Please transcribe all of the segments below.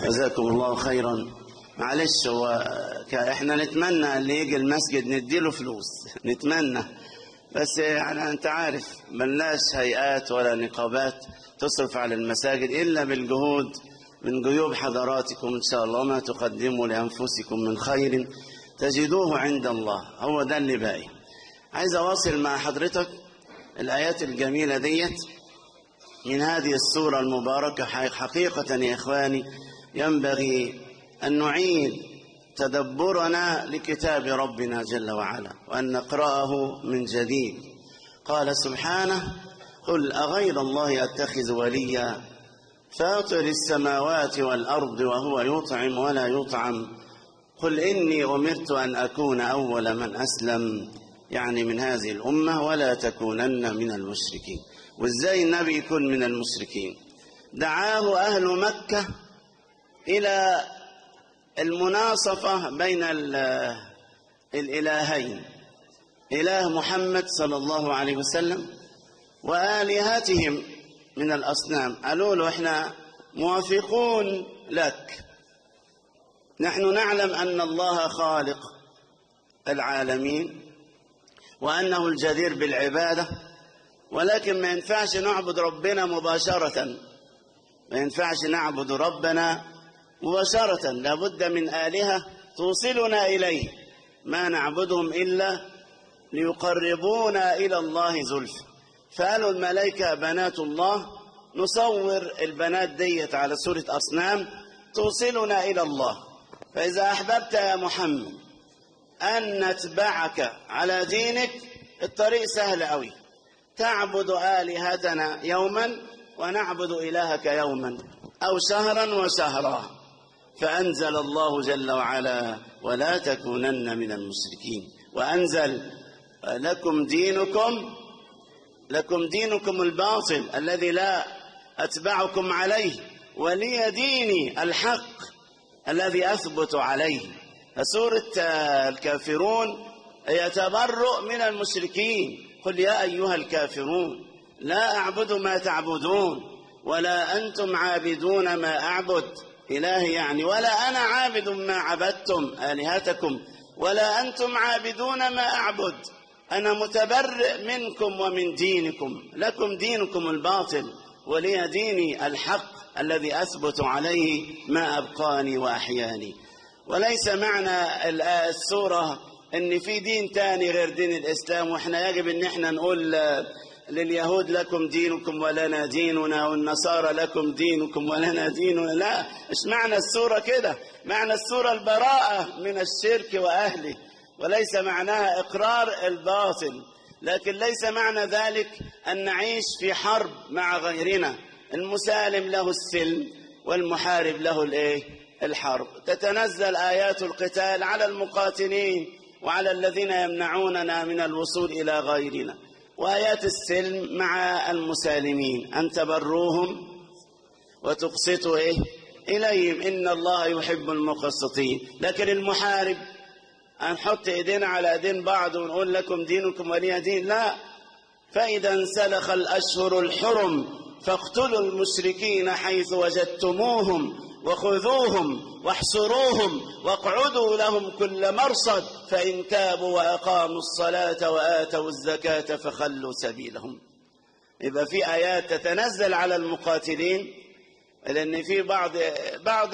جزاكم الله خيرا معلش هو ك- احنا نتمنى اللي يجي المسجد نديله فلوس نتمنى بس يعني انت عارف ملناش هيئات ولا نقابات تصرف على المساجد الا بالجهود من جيوب حضراتكم ان شاء الله ما تقدموا لانفسكم من خير تجدوه عند الله هو ده اللي باقي عايز اواصل مع حضرتك الايات الجميله ديت من هذه السورة المباركة حقيقة يا إخواني ينبغي أن نعيد تدبرنا لكتاب ربنا جل وعلا وأن نقرأه من جديد قال سبحانه قل أغير الله أتخذ وليا فاطر السماوات والأرض وهو يطعم ولا يطعم قل إني أمرت أن أكون أول من أسلم يعني من هذه الأمة ولا تكونن من المشركين وإزاي النبي يكون من المشركين دعاه أهل مكة إلى المناصفة بين ال- الإلهين إله محمد صلى الله عليه وسلم وآلهتهم من الأصنام قالوا له إحنا موافقون لك نحن نعلم أن الله خالق العالمين وأنه الجدير بالعبادة ولكن ما ينفعش نعبد ربنا مباشرة ما ينفعش نعبد ربنا مباشرة لابد من آلهة توصلنا إليه ما نعبدهم إلا ليقربونا إلى الله زلفى فقالوا الملائكة بنات الله نصور البنات ديت على سورة أصنام توصلنا إلى الله فإذا أحببت يا محمد أن نتبعك على دينك الطريق سهل أوي تعبد آلهتنا يوما ونعبد إلهك يوما أو شهرا وشهرا فأنزل الله جل وعلا ولا تكونن من المشركين وأنزل لكم دينكم لكم دينكم الباطل الذي لا أتبعكم عليه ولي ديني الحق الذي أثبت عليه فسورة الكافرون هي تبرؤ من المشركين قل يا أيها الكافرون لا أعبد ما تعبدون ولا أنتم عابدون ما أعبد إلهي يعني ولا أنا عابد ما عبدتم آلهتكم ولا أنتم عابدون ما أعبد أنا متبرئ منكم ومن دينكم لكم دينكم الباطل ولي ديني الحق الذي أثبت عليه ما أبقاني وأحياني وليس معنى السورة ان في دين تاني غير دين الاسلام واحنا يجب ان احنا نقول لليهود لكم دينكم ولنا ديننا والنصارى لكم دينكم ولنا ديننا لا مش معنى السورة كده معنى السورة البراءة من الشرك وأهله وليس معناها إقرار الباطل لكن ليس معنى ذلك أن نعيش في حرب مع غيرنا المسالم له السلم والمحارب له الايه الحرب تتنزل آيات القتال على المقاتلين وعلى الذين يمنعوننا من الوصول إلى غيرنا وآيات السلم مع المسالمين أن تبروهم وتقسطوا إيه إليهم إن الله يحب المقسطين لكن المحارب هنحط إيدينا على إيدين بعض ونقول لكم دينكم ولي دين لا فإذا انسلخ الأشهر الحرم فاقتلوا المشركين حيث وجدتموهم وخذوهم واحصروهم واقعدوا لهم كل مرصد فإن تابوا وأقاموا الصلاة وآتوا الزكاة فخلوا سبيلهم يبقى في آيات تتنزل على المقاتلين لأن في بعض بعض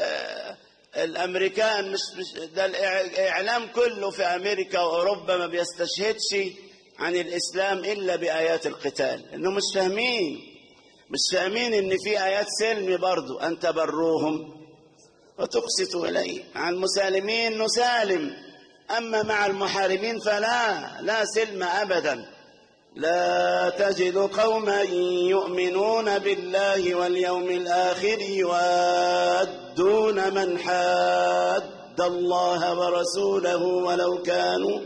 الأمريكان مش, مش ده الإعلام كله في أمريكا وأوروبا ما بيستشهدش عن الإسلام إلا بآيات القتال إنه مش فاهمين مش فاهمين إن في آيات سلم برضو أن تبروهم وتقسطوا إليه مع المسالمين نسالم أما مع المحاربين فلا لا سلم أبدا لا تجد قوما يؤمنون بالله واليوم الآخر يوادون من حاد الله ورسوله ولو كانوا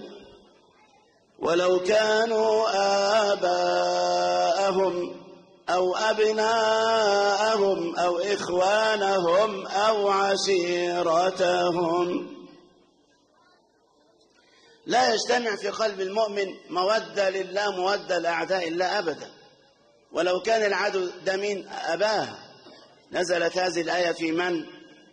ولو كانوا آباءهم أو أبناءهم أو إخوانهم أو عشيرتهم لا يجتمع في قلب المؤمن مودة لله مودة لأعداء الله أبدا ولو كان العدو ده مين أباه نزلت هذه الآية في من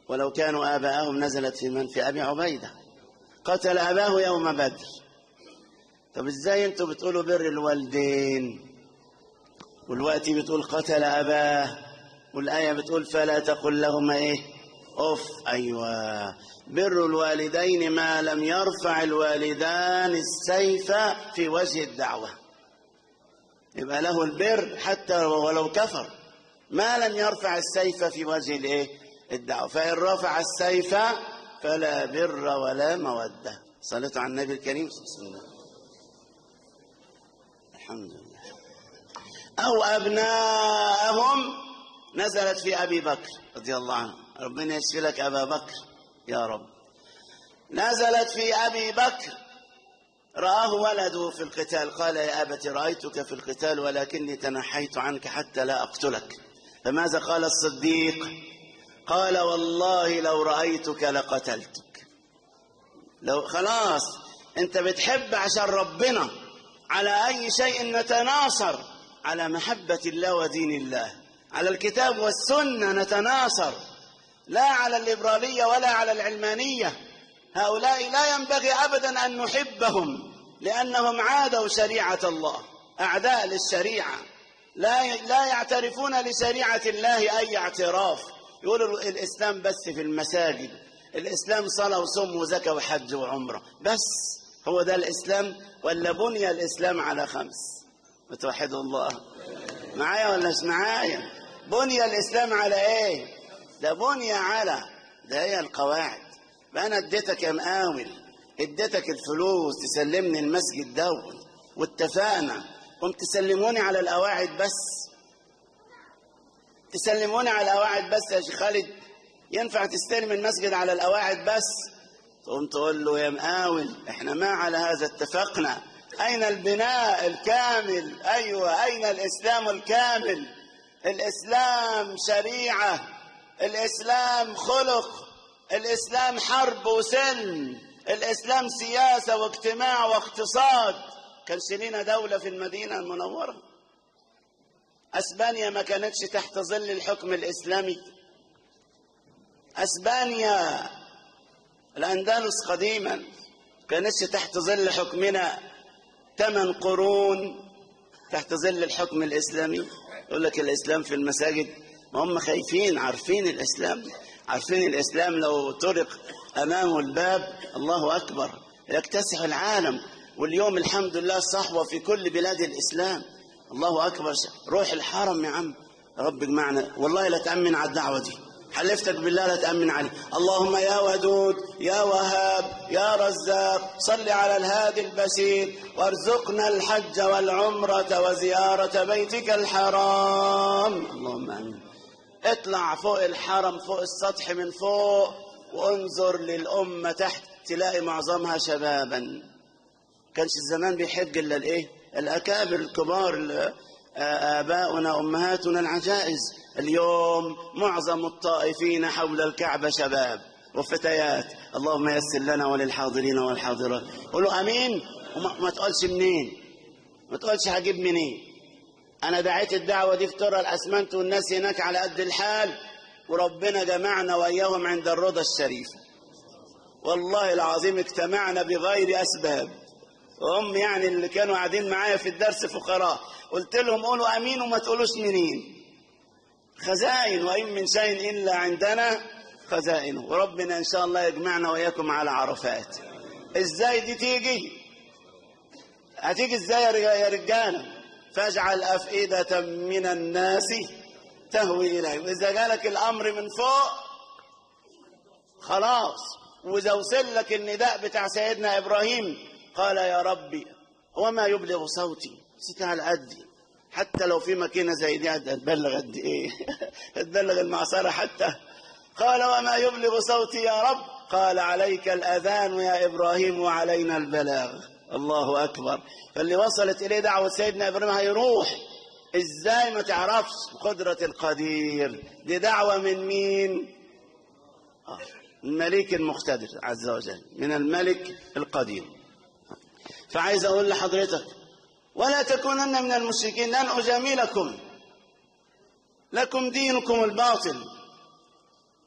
ولو كانوا آباءهم نزلت في من في أبي عبيدة قتل أباه يوم بدر طب ازاي انتوا بتقولوا بر الوالدين والوقت بتقول قتل أباه والآية بتقول فلا تقل لهما إيه أف أيوة بر الوالدين ما لم يرفع الوالدان السيف في وجه الدعوة يبقى له البر حتى ولو كفر ما لم يرفع السيف في وجه الايه الدعوة فإن رفع السيف فلا بر ولا مودة صليت على النبي الكريم بسم الله الحمد لله أو أبناءهم نزلت في أبي بكر رضي الله عنه ربنا يشفي لك أبا بكر يا رب نزلت في أبي بكر رآه ولده في القتال قال يا أبت رأيتك في القتال ولكني تنحيت عنك حتى لا أقتلك فماذا قال الصديق قال والله لو رأيتك لقتلتك لو خلاص انت بتحب عشان ربنا على أي شيء نتناصر على محبة الله ودين الله على الكتاب والسنة نتناصر لا على الليبرالية ولا على العلمانية هؤلاء لا ينبغي أبدا أن نحبهم لأنهم عادوا شريعة الله أعداء للشريعة لا لا يعترفون لشريعة الله أي اعتراف يقولوا الإسلام بس في المساجد الإسلام صلاة وصوم وزكاة وحج وعمرة بس هو ده الإسلام ولا بني الإسلام على خمس بتوحدوا الله معايا ولا مش معايا بني الإسلام على إيه ده بني على ده هي القواعد بقى أنا اديتك يا مقاول اديتك الفلوس تسلمني المسجد دوت واتفقنا قمت تسلموني على القواعد بس تسلموني على القواعد بس يا شيخ خالد ينفع تستلم المسجد على القواعد بس تقوم تقول له يا مقاول احنا ما على هذا اتفقنا أين البناء الكامل أيوة أين الإسلام الكامل الإسلام شريعة الإسلام خلق الإسلام حرب وسلم الإسلام سياسة واجتماع واقتصاد كانش لينا دولة في المدينة المنورة أسبانيا ما كانتش تحت ظل الحكم الإسلامي أسبانيا الأندلس قديما كانتش تحت ظل حكمنا ثمان قرون تحت ظل الحكم الإسلامي يقول لك الإسلام في المساجد ما هم خايفين عارفين الإسلام عارفين الإسلام لو طرق أمامه الباب الله أكبر يكتسح العالم واليوم الحمد لله صحوة في كل بلاد الإسلام الله أكبر روح الحرم يا عم رب اجمعنا والله لا تأمن على الدعوة دي حلفتك بالله لا تأمن عليه اللهم يا ودود يا وهاب يا رزاق صل على الهادي البشير وارزقنا الحج والعمرة وزيارة بيتك الحرام اللهم آمين اطلع فوق الحرم فوق السطح من فوق وانظر للأمة تحت تلاقي معظمها شبابا كانش الزمان بيحج إلا الإيه الأكابر الكبار آباؤنا أمهاتنا العجائز اليوم معظم الطائفين حول الكعبة شباب وفتيات اللهم يسر لنا وللحاضرين والحاضرات قولوا أمين وما ما تقولش منين ما تقولش هجيب منين أنا دعيت الدعوة دي في ترى الأسمنت والناس هناك على قد الحال وربنا جمعنا وإياهم عند الرضا الشريف والله العظيم اجتمعنا بغير أسباب هم يعني اللي كانوا قاعدين معايا في الدرس فقراء قلت لهم قولوا أمين وما تقولوش منين خزائن وإن من شيء إلا عندنا خزائنه وربنا إن شاء الله يجمعنا وإياكم على عرفات إزاي دي تيجي هتيجي إزاي يا رجالة فاجعل أفئدة من الناس تهوي إليه وإذا جالك الأمر من فوق خلاص وإذا وصل لك النداء بتاع سيدنا إبراهيم قال يا ربي وما يبلغ صوتي ستة على قدي حتى لو في ماكينة زي دي هتبلغ قد إيه هتبلغ المعصرة حتى قال وما يبلغ صوتي يا رب قال عليك الأذان يا إبراهيم وعلينا البلاغ الله أكبر فاللي وصلت إليه دعوة سيدنا إبراهيم هيروح إزاي ما تعرفش قدرة القدير دي دعوة من مين آه. الملك المقتدر عز وجل من الملك القدير فعايز أقول لحضرتك ولا تكونن من المشركين لن أجاملكم لكم دينكم الباطل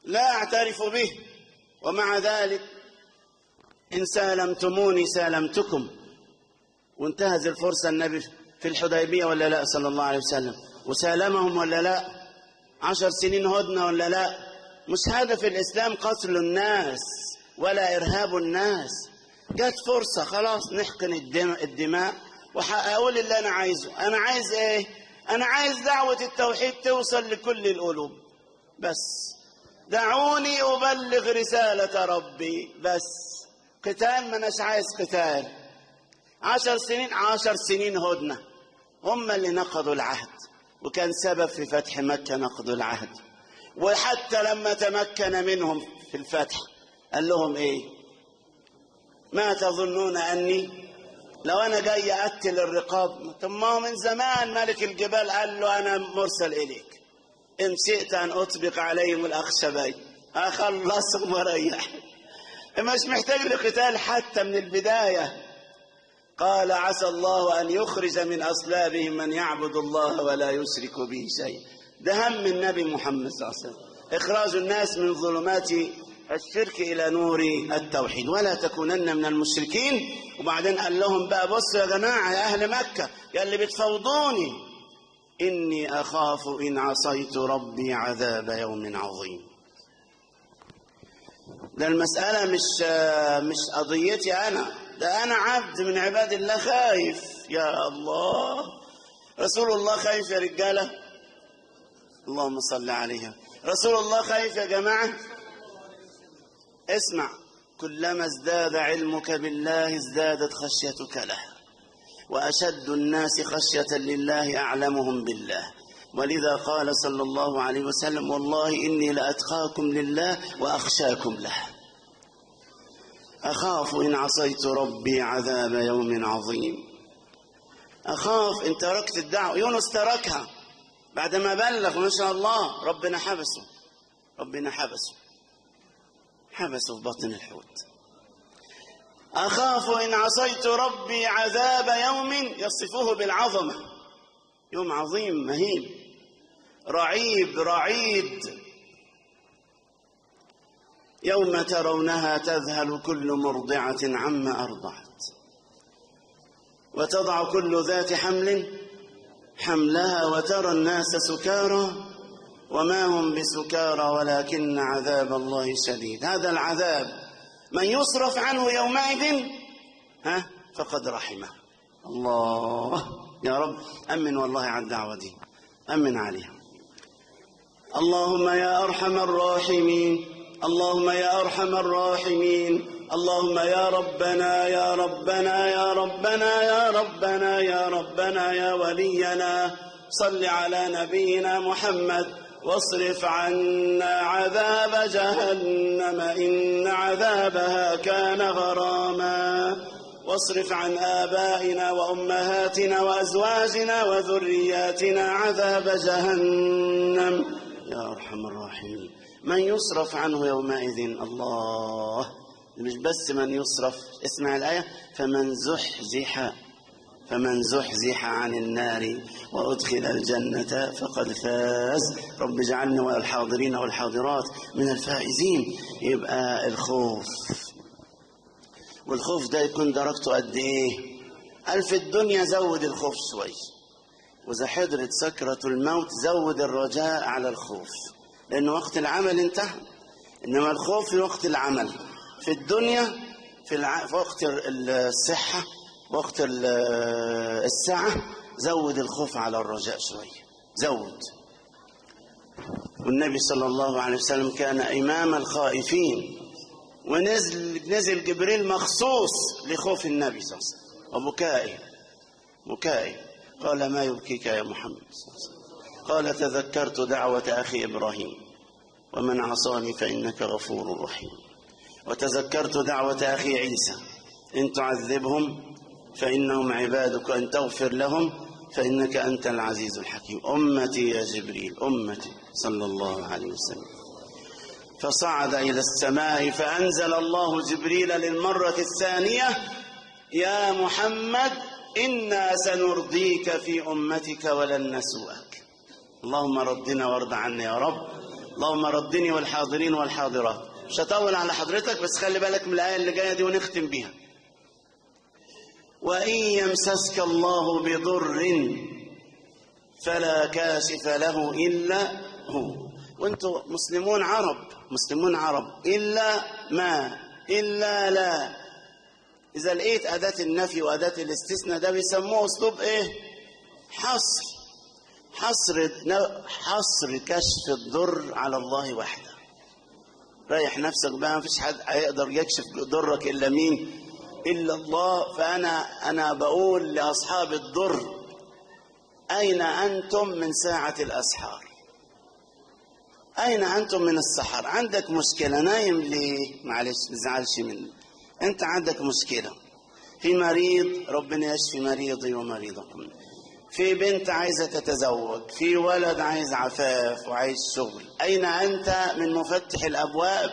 لا أعترف به ومع ذلك إن سالمتموني سالمتكم وانتهز الفرصة النبي في الحديبية ولا لا صلى الله عليه وسلم وسالمهم ولا لا عشر سنين هدنة ولا لا مش هدف الإسلام قتل الناس ولا إرهاب الناس جت فرصة خلاص نحقن الدماء وهقول اللي أنا عايزه أنا عايز إيه أنا عايز دعوة التوحيد توصل لكل القلوب بس دعوني أبلغ رسالة ربي بس قتال ما أناش عايز قتال عشر سنين عشر سنين هدنة هم اللي نقضوا العهد وكان سبب في فتح مكة نقضوا العهد وحتى لما تمكن منهم في الفتح قال لهم ايه ما تظنون اني لو انا جاي اقتل الرقاب طب ما هو من زمان ملك الجبال قال له انا مرسل اليك ان شئت ان اطبق عليهم الاخشبين اخلصهم واريح مش محتاج لقتال حتى من البدايه قال عسى الله ان يخرج من اصلابهم من يعبد الله ولا يشرك به شيئا ده هم النبي محمد صلى الله عليه وسلم اخراج الناس من ظلمات الشرك الى نور التوحيد ولا تكونن من المشركين وبعدين قال لهم بقى بصوا يا جماعه يا اهل مكه يا اللي بتفوضوني اني اخاف ان عصيت ربي عذاب يوم عظيم ده المساله مش مش قضيتي انا ده انا عبد من عباد الله خايف يا الله رسول الله خايف يا رجاله اللهم صل عليها رسول الله خايف يا جماعه اسمع كلما ازداد علمك بالله ازدادت خشيتك له واشد الناس خشيه لله اعلمهم بالله ولذا قال صلى الله عليه وسلم والله اني لاتقاكم لله واخشاكم له اخاف ان عصيت ربي عذاب يوم عظيم اخاف ان تركت الدعوه يونس تركها بعدما بلغ ما شاء الله ربنا حبسه ربنا حبسه حبسه في بطن الحوت أخاف إن عصيت ربي عذاب يوم يصفه بالعظمة يوم عظيم مهيب رعيب رعيد يوم ترونها تذهل كل مرضعة عما أرضعت وتضع كل ذات حمل حملها وترى الناس سكارى وما هم بسكارى ولكن عذاب الله شديد هذا العذاب من يصرف عنه يومئذ ها فقد رحمه الله يا رب أمن والله على الدعوة دي أمن عليها اللهم يا أرحم الراحمين اللهم يا أرحم الراحمين اللهم يا ربنا يا ربنا يا ربنا يا ربنا يا ربنا يا ولينا صل على نبينا محمد واصرف عنا عذاب جهنم إن عذابها كان غراما واصرف عن آبائنا وأمهاتنا وأزواجنا وذرياتنا عذاب جهنم يا أرحم الراحمين من يصرف عنه يومئذ الله مش بس من يصرف اسمع الآية فمن زحزح فمن زحزح عن النار وأدخل الجنة فقد فاز رب اجعلنا والحاضرين والحاضرات من الفائزين يبقى الخوف والخوف ده يكون درجته قد ايه ألف الدنيا زود الخوف شوي وإذا حضرت سكرة الموت زود الرجاء على الخوف لأن وقت العمل انتهى إنما الخوف في وقت العمل في الدنيا في, الع... في وقت الصحة وقت الساعة زود الخوف على الرجاء شوية زود والنبي صلى الله عليه وسلم كان إمام الخائفين ونزل نزل جبريل مخصوص لخوف النبي صلى الله عليه وسلم وبكائه بكائه قال ما يبكيك يا محمد صلى الله عليه وسلم قال تذكرت دعوة أخي إبراهيم ومن عصاني فإنك غفور رحيم وتذكرت دعوة أخي عيسى إن تعذبهم فإنهم عبادك أن تغفر لهم فإنك أنت العزيز الحكيم أمتي يا جبريل أمتي صلى الله عليه وسلم فصعد إلى السماء فأنزل الله جبريل للمرة الثانية يا محمد إنا سنرضيك في أمتك ولن نسوءك اللهم ردنا وارض عنا يا رب اللهم ردني والحاضرين والحاضرات مش هطول على حضرتك بس خلي بالك من الآية اللي جاية دي ونختم بيها وإن يمسسك الله بضر فلا كاشف له إلا هو وانتم مسلمون عرب مسلمون عرب إلا ما إلا لا إذا لقيت أداة النفي وأداة الاستثناء ده بيسموه أسلوب إيه؟ حصر حصر حصر كشف الضر على الله وحده ريح نفسك بقى مفيش حد هيقدر يكشف ضرك إلا مين؟ إلا الله فأنا أنا بقول لأصحاب الضر أين أنتم من ساعة الأسحار أين أنتم من السحر عندك مشكلة نايم ليه معلش مزعلش مني أنت عندك مشكلة في مريض ربنا يشفي مريضي ومريضكم في بنت عايزة تتزوج في ولد عايز عفاف وعايز شغل أين أنت من مفتح الأبواب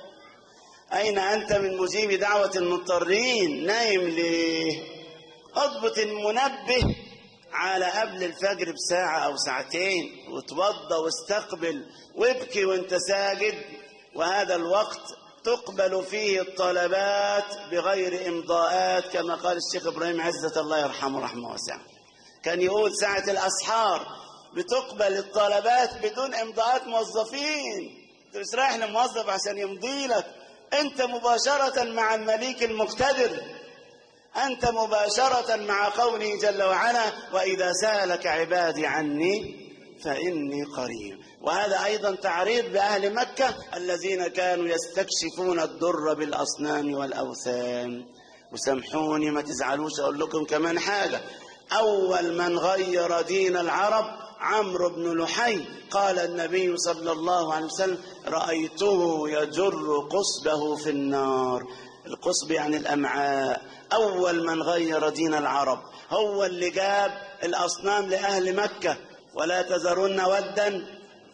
أين أنت من مجيب دعوة المضطرين نايم ليه اضبط المنبه على قبل الفجر بساعة أو ساعتين وتوضى واستقبل وابكي وانت ساجد وهذا الوقت تقبل فيه الطلبات بغير إمضاءات كما قال الشيخ إبراهيم عزة الله يرحمه رحمه واسعة كان يقول ساعة الأسحار بتقبل الطلبات بدون إمضاءات موظفين مش رايح لموظف عشان يمضي لك أنت مباشرة مع المليك المقتدر أنت مباشرة مع قوله جل وعلا وإذا سألك عبادي عني فإني قريب وهذا أيضا تعريض بأهل مكة الذين كانوا يستكشفون الضر بالأصنام والأوثان وسامحوني ما تزعلوش أقول لكم كمان حاجة أول من غير دين العرب عمرو بن لحي قال النبي صلى الله عليه وسلم رأيته يجر قصبه في النار القصب يعني الأمعاء أول من غير دين العرب هو اللي جاب الأصنام لأهل مكة ولا تذرن ودا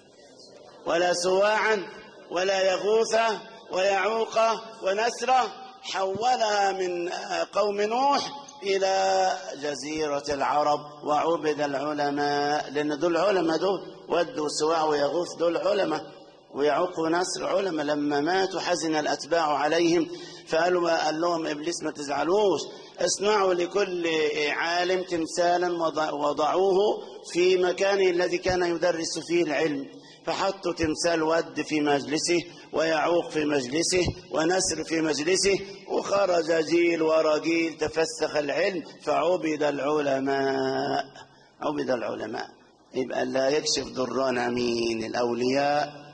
ولا سواعا ولا يغوث ويعوق ونسرا حولها من قوم نوح إلى جزيرة العرب وعبد العلماء لأن دول علماء دول ود وسواع ويغوث دول علماء ويعوق ونسر علماء لما ماتوا حزن الأتباع عليهم فقالوا قال لهم إبليس ما تزعلوش اصنعوا لكل عالم تمثالا وضعوه في مكانه الذي كان يدرس فيه العلم فحطوا تمثال ود في مجلسه ويعوق في مجلسه ونسر في مجلسه وخرج جيل ورا جيل تفسخ العلم فعبد العلماء عبد العلماء يبقى لا يكشف ضرنا مين الأولياء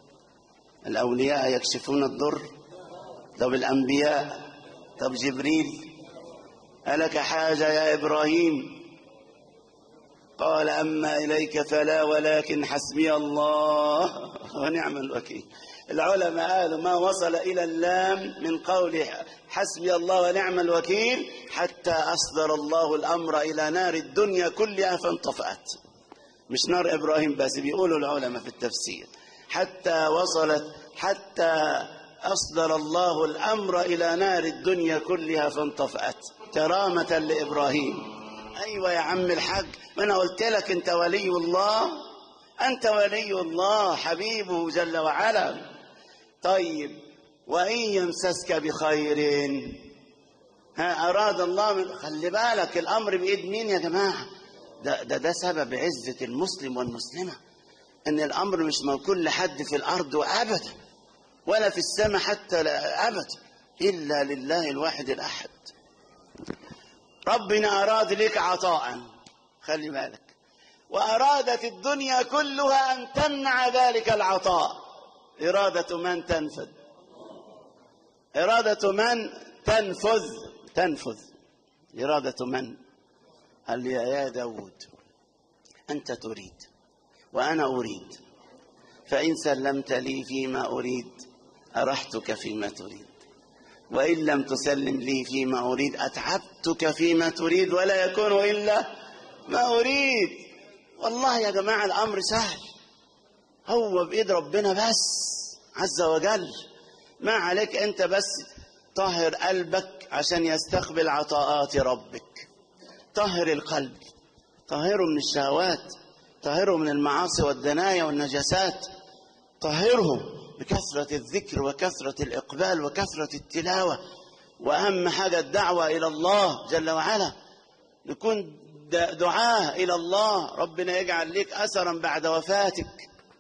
الأولياء يكشفون الضر طب الأنبياء طب جبريل ألك حاجة يا إبراهيم قال أما إليك فلا ولكن حسبي الله ونعم الوكيل العلماء قالوا ما وصل إلى اللام من قول حسبي الله ونعم الوكيل حتى أصدر الله الأمر إلى نار الدنيا كلها فانطفأت مش نار إبراهيم بس بيقولوا العلماء في التفسير حتى وصلت حتى أصدر الله الأمر إلى نار الدنيا كلها فانطفأت كرامة لإبراهيم أيوة يا عم الحاج ما أنا قلت لك أنت ولي الله أنت ولي الله حبيبه جل وعلا طيب وإن يمسسك بخير ها أراد الله من خلي بالك الأمر بإيد مين يا جماعة ده ده, ده سبب عزة المسلم والمسلمة إن الأمر مش موكول لحد في الأرض وأبدا ولا في السماء حتى لا أبدا إلا لله الواحد الأحد ربنا أراد لك عطاء خلي بالك وأرادت الدنيا كلها أن تمنع ذلك العطاء إرادة من تنفذ إرادة من تنفذ تنفذ إرادة من قال لي يا داود أنت تريد وأنا أريد فإن سلمت لي فيما أريد أرحتك فيما تريد وإن لم تسلم لي فيما أريد أتعبتك فيما تريد ولا يكون إلا ما أريد والله يا جماعة الأمر سهل هو بإيد ربنا بس عز وجل ما عليك أنت بس طهر قلبك عشان يستقبل عطاءات ربك طهر القلب طهره من الشهوات طهره من المعاصي والدنايا والنجاسات طهرهم بكثرة الذكر وكثرة الإقبال وكثرة التلاوة وأهم حاجة الدعوة إلى الله جل وعلا نكون دعاة إلى الله ربنا يجعل لك أثرا بعد وفاتك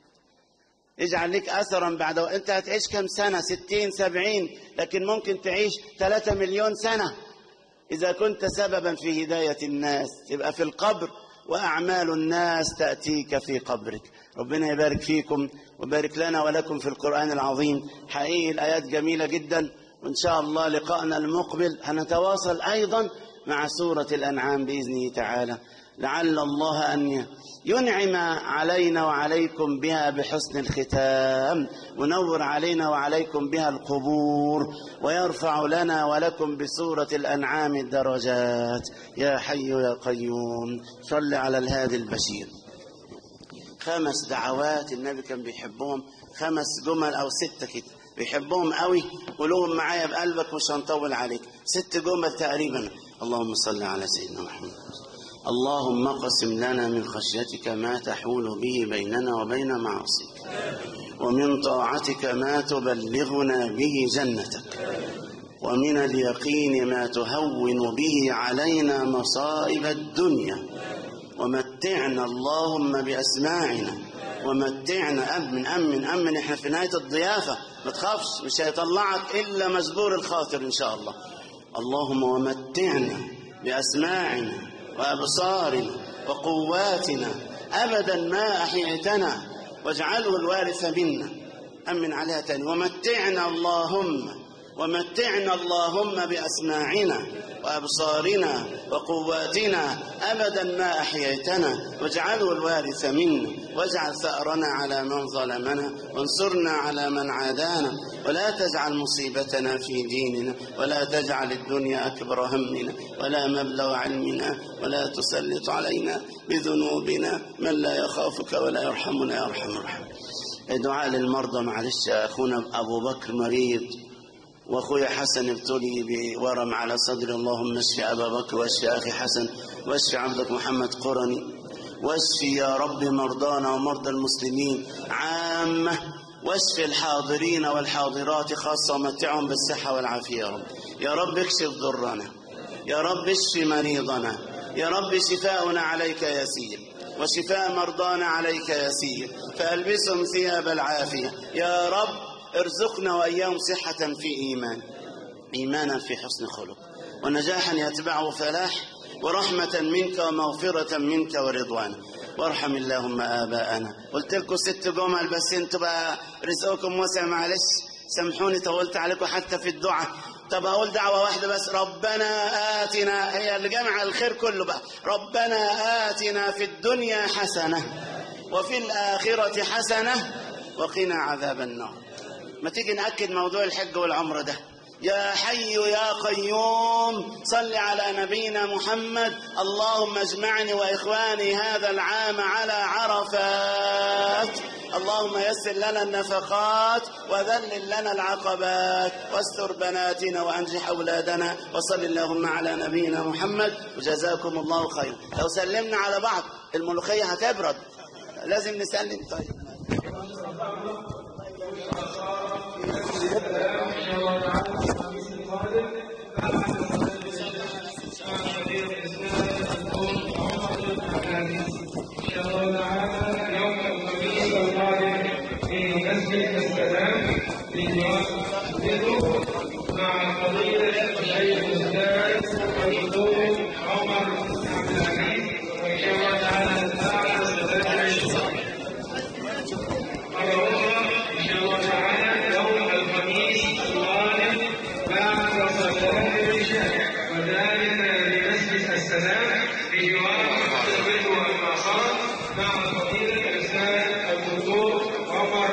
يجعل لك أثرا بعد و... أنت هتعيش كم سنة ستين سبعين لكن ممكن تعيش ثلاثة مليون سنة إذا كنت سببا في هداية الناس تبقى في القبر وأعمال الناس تأتيك في قبرك ربنا يبارك فيكم وبارك لنا ولكم في القرآن العظيم حقيقي الآيات جميلة جدا وإن شاء الله لقاءنا المقبل هنتواصل أيضا مع سورة الأنعام بإذنه تعالى لعل الله أن ينعم علينا وعليكم بها بحسن الختام ونور علينا وعليكم بها القبور ويرفع لنا ولكم بسورة الأنعام الدرجات يا حي يا قيوم صل على الهادي البشير خمس دعوات النبي كان بيحبهم خمس جمل أو ستة كده بيحبهم قوي قولوهم معايا بقلبك مش هنطول عليك ست جمل تقريبا اللهم صل على سيدنا محمد اللهم اقسم لنا من خشيتك ما تحول به بيننا وبين معاصيك ومن طاعتك ما تبلغنا به جنتك ومن اليقين ما تهون به علينا مصائب الدنيا ومتعنا اللهم بأسماعنا ومتعنا أمن أمن أمن احنا في نهاية الضيافة ما تخافش مش هيطلعك إلا مجبور الخاطر إن شاء الله اللهم ومتعنا بأسماعنا وأبصارنا وقواتنا أبدا ما أحييتنا واجعله الوارث منا أمن عليها تاني ومتعنا اللهم ومتعنا اللهم بأسماعنا وأبصارنا وقواتنا أبدا ما أحييتنا واجعله الوارث منا واجعل ثأرنا على من ظلمنا وانصرنا على من عادانا ولا تجعل مصيبتنا في ديننا ولا تجعل الدنيا أكبر همنا ولا مبلغ علمنا ولا تسلط علينا بذنوبنا من لا يخافك ولا يرحمنا يا أرحم الراحمين دعاء للمرضى معلش يا أخونا أبو بكر مريض واخويا حسن ابتلي بورم على صدري اللهم اشف ابا بكر واشف اخي حسن واشف عبدك محمد قرني واشف يا رب مرضانا ومرضى المسلمين عامه واشف الحاضرين والحاضرات خاصه ومتعهم بالصحه والعافيه يا رب يا رب اكشف ضرنا يا رب اشف مريضنا يا رب شفاؤنا عليك يسير وشفاء مرضانا عليك يسير فالبسهم ثياب العافيه يا رب ارزقنا وإياهم صحة في إيمان إيمانا في حسن خلق ونجاحا يتبعه فلاح ورحمة منك ومغفرة منك ورضوانا وارحم اللهم آباءنا قلت لكم ست جمل بس انتوا بقى رزقكم واسع معلش سامحوني طولت عليكم حتى في الدعاء طب هقول دعوة واحدة بس ربنا آتنا هي اللي جمع الخير كله بقى ربنا آتنا في الدنيا حسنة وفي الآخرة حسنة وقنا عذاب النار ما تيجي نأكد موضوع الحج والعمرة ده يا حي يا قيوم صل على نبينا محمد اللهم اجمعني وإخواني هذا العام على عرفات اللهم يسر لنا النفقات وذلل لنا العقبات واستر بناتنا وأنجح أولادنا وصل اللهم على نبينا محمد وجزاكم الله خير لو سلمنا على بعض الملوخية هتبرد لازم نسلم طيب مع قضية الشيخ الثالث والدكتور عمر عبد العزيز وإن شاء الله تعالى نتابع إن شاء الله تعالى يوم الخميس القادم بعد صلاة العشاء وذلك لمسجد السلام بجوار البر والمعصرة مع